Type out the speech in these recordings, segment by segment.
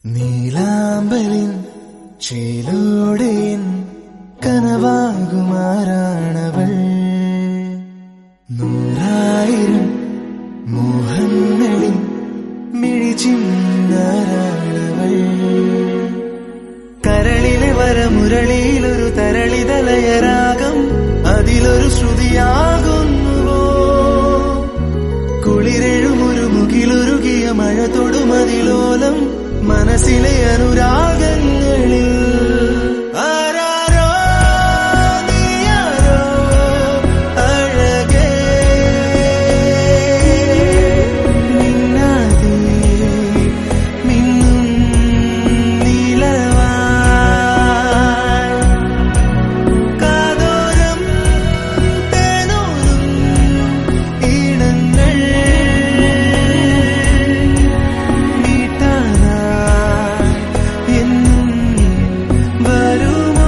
നീലാമ്പലിൻ ചേലോടെയൻ കനവാകുമാറാണവൾ നൂറായിരം മോഹങ്ങളിൽ മിഴിച്ചിന്നാരാണവൾ കരളിലെ വരമുരളിയിലൊരു തരളിതലയരാഗം അതിലൊരു ശ്രുതിയാകുന്നുവോ കുളിരെഴുമൊരു മുകിലൊരുകിയ മഴ തൊടുമതിലോലം മനസ്സിലെ അനുരാഗങ്ങളിൽ ആരാരോ നീയാരോ അഴകേ മിന്നാതെ മിന്നും നീലവാൻ കാതോരം തേനൂറും ഈണങ്ങൾ മീട്ടാനായി എന്നും വരുമോ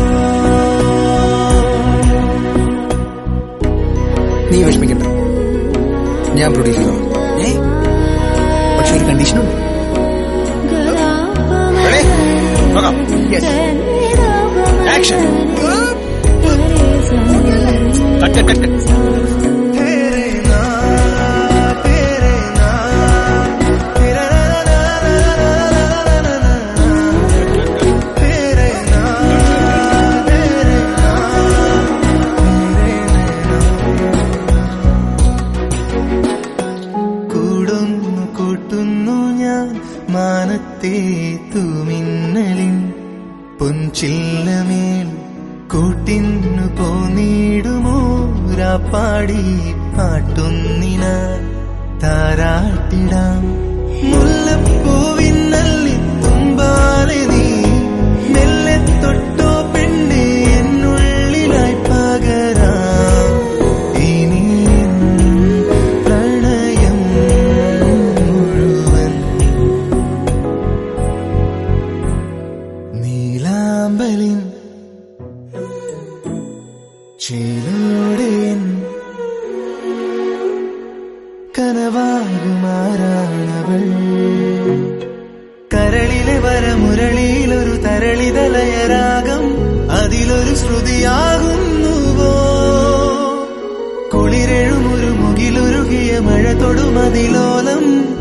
നീ വിഷമിക്കണ്ട ഞാൻ പ്രൊഡ്യൂസ് ചെയ്തോളാം ഏ പക്ഷെ ഒരു കണ്ടീഷനുണ്ട് ആക്ഷൻ കട്ട് കട്ട് കട്ട് तेरे नाम तेरे नाम तेरा ला ला ला ला ला ला तेरे नाम तेरे കൂടുന്നു കൂട്ടുന്നു ഞാൻ മാനത്തെ തൂമിന്നലിൻ പൊൻചില്ലമേൽ കൂട്ടിന്നു പോന്നിടുമോ രാപ്പാടി പാട്ടുന്നിന താരാട്ടിടാം മുല്ലപ്പൂവിന്നല്ലി തുമ്പാലെ നീ മെല്ലെ തൊട്ടോ പെണ്ണെ എന്നുള്ളിലായി പകരാം ഇനി പ്രണയം മുഴുവൻ നീലാമ്പലിൻ ചേലോടെയൻ കനവാകുമാറാണവൾ കരളിലെ വരമുരളിയിലൊരു തരളിതലയരാഗം അതിലൊരു ശ്രുതിയാകുന്നുവോ കുളിരെഴുമൊരു മുകിലൊരുകിയ മഴ തൊടുമതിലോലം